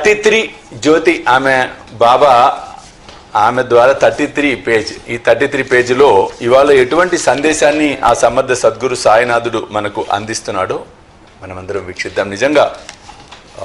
thirty three జ్యోతి ఆమె బాబా ఆమె ద్వారా థర్టీ త్రీ పేజ్ ఈ థర్టీ త్రీ పేజీలో ఇవాళ ఎటువంటి సందేశాన్ని ఆ సమర్థ సద్గురు సాయినాథుడు మనకు అందిస్తున్నాడో మనమందరం వీక్షిద్దాం నిజంగా ఆ,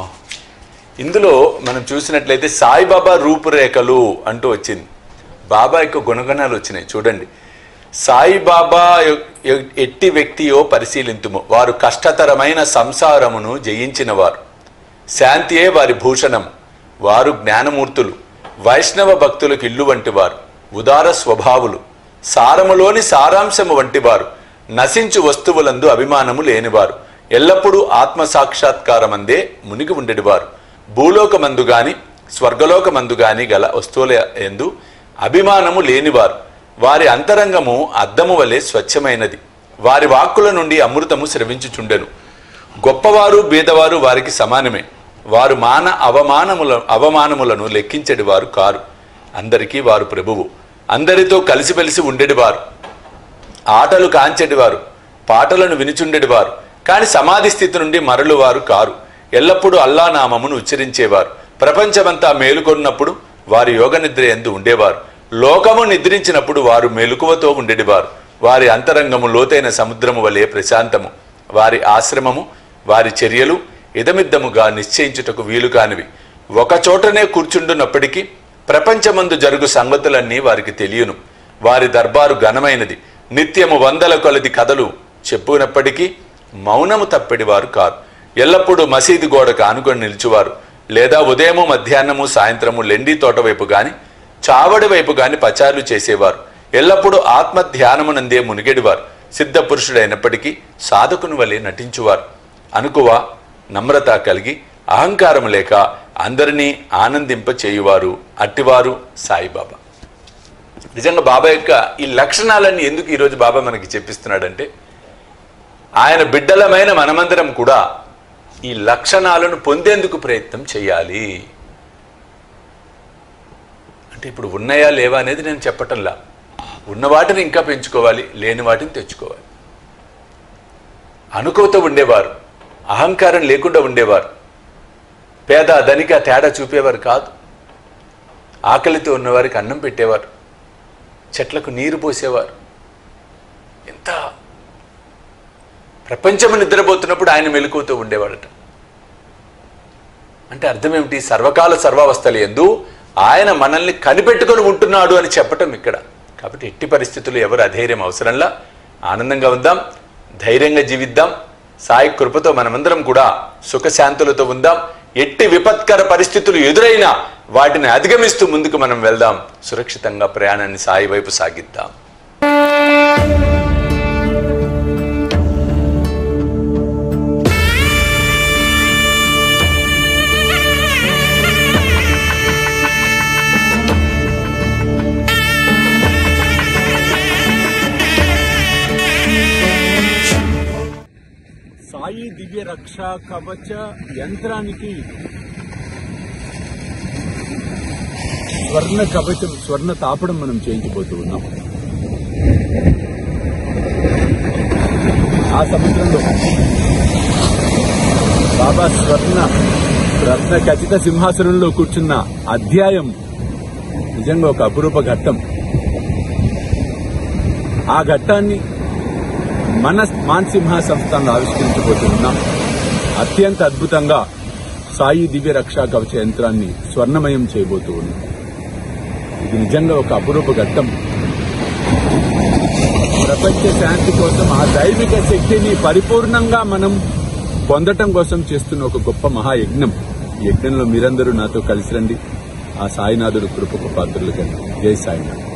ఇందులో మనం చూసినట్లయితే సాయిబాబా రూపురేఖలు అంటూ వచ్చింది బాబా యొక్క గుణగణాలు వచ్చినాయి చూడండి సాయిబాబా యొ- యొ- ఎట్టి వ్యక్తియో పరిశీలింతుము వారు కష్టతరమైన సంసారమును జయించిన వారు శాంతియే వారి భూషణం వారు జ్ఞానమూర్తులు వైష్ణవ భక్తులకు ఇల్లు వంటివారు ఉదార స్వభావులు సారములోని సారాంశము వంటివారు నశించు వస్తువులందు అభిమానము లేనివారు ఎల్లప్పుడూ ఆత్మ సాక్షాత్కారమందే మునిగి ఉండేటివారు భూలోకమందు గాని స్వర్గలోకమందు గాని గల వస్తువుల ఎందు అభిమానము లేనివారు వారి అంతరంగము అద్దము వలె స్వచ్ఛమైనది వారి వాక్కుల నుండి అమృతము స్రవించుచుండెను గొప్పవారు బీదవారు వారికి సమానమే వారు మాన అవమానముల అవమానములను లెక్కించడి వారు కారు అందరికీ వారు ప్రభువు అందరితో కలిసిమెలిసి ఉండేటివారు ఆటలు కాంచెడివారు పాటలను వినుచుండెడివారు కాని సమాధి స్థితి నుండి మరలువారు కారు ఎల్లప్పుడూ అల్లా నామమును ఉచ్చరించేవారు ప్రపంచమంతా మేలుకొన్నప్పుడు వారి యోగ నిద్ర ఎందు ఉండేవారు లోకము నిద్రించినప్పుడు వారు మెలకువతో ఉండేటివారు వారి అంతరంగము లోతైన సముద్రము వలె ప్రశాంతము వారి ఆశ్రమము వారి చర్యలు ఇదమిద్దముగా నిశ్చయించుటకు వీలు కానివి ఒక చోటనే కూర్చుండున్నప్పటికీ ప్రపంచమందు జరుగు సంగతులన్నీ వారికి తెలియను వారి దర్బారు ఘనమైనది నిత్యము వందల కొలది కథలు చెప్పునప్పటికీ మౌనము తప్పెడివారు కాదు ఎల్లప్పుడూ మసీదు గోడకు ఆనుకొని నిలిచువారు లేదా ఉదయము మధ్యాహ్నము సాయంత్రము లెండి తోట వైపు గాని చావడి వైపు గాని పచారులు చేసేవారు ఎల్లప్పుడూ ఆత్మ ధ్యానమునందే మునిగెడివారు సిద్ధ పురుషుడైనప్పటికీ సాధకుని వలె నటించువారు అనుకువ నమ్రత కలిగి అహంకారం లేక అందరినీ ఆనందింప చేయువారు అట్టివారు సాయిబాబా నిజంగా బాబా యొక్క ఈ లక్షణాలన్నీ ఎందుకు ఈరోజు బాబా మనకి చెప్పిస్తున్నాడంటే ఆయన బిడ్డలమైన మనమందరం కూడా ఈ లక్షణాలను పొందేందుకు ప్రయత్నం చేయాలి అంటే ఇప్పుడు ఉన్నాయా లేవా అనేది నేను చెప్పటంలా ఉన్న వాటిని ఇంకా పెంచుకోవాలి లేని వాటిని తెచ్చుకోవాలి అనుకోతో ఉండేవారు అహంకారం లేకుండా ఉండేవారు పేద ధనిక తేడా చూపేవారు కాదు ఆకలితో ఉన్నవారికి అన్నం పెట్టేవారు చెట్లకు నీరు పోసేవారు ఎంత ప్రపంచము నిద్రపోతున్నప్పుడు ఆయన మెలకువతో ఉండేవాడట అంటే అర్థం ఏమిటి సర్వకాల సర్వావస్థలు ఎందు ఆయన మనల్ని కనిపెట్టుకొని ఉంటున్నాడు అని చెప్పటం ఇక్కడ కాబట్టి ఎట్టి పరిస్థితులు ఎవరు అధైర్యం అవసరంలా ఆనందంగా ఉందాం ధైర్యంగా జీవిద్దాం సాయి కృపతో మనమందరం కూడా సుఖశాంతులతో ఉందాం ఎట్టి విపత్కర పరిస్థితులు ఎదురైనా వాటిని అధిగమిస్తూ ముందుకు మనం వెళ్దాం సురక్షితంగా ప్రయాణాన్ని సాయి వైపు సాగిద్దాం సాయి దివ్య రక్షా కవచ యంత్రానికి స్వర్ణ కవచం స్వర్ణ తాపడం మనం చేయించబోతూ ఉన్నాం ఆ సముద్రంలో బాబా స్వర్ణ రత్న ఖచ్చిత సింహాసనంలో కూర్చున్న అధ్యాయం నిజంగా ఒక అపురూప ఘట్టం ఆ ఘట్టాన్ని మన మాన్సింహ సంస్థను ఆవిష్కరించబోతున్నాం అత్యంత అద్భుతంగా సాయి దివ్య రక్షా కవచ యంత్రాన్ని స్వర్ణమయం చేయబోతూ ఉన్నాం ఇది నిజంగా ఒక అపురూప ఘట్టం ప్రపంచ శాంతి కోసం ఆ దైవిక శక్తిని పరిపూర్ణంగా మనం పొందటం కోసం చేస్తున్న ఒక గొప్ప మహాయజ్ఞం ఈ యజ్ఞంలో మీరందరూ నాతో కలిసి రండి ఆ సాయినాథుడు కృపకు పాత్రలు కండి జై సాయినాథ్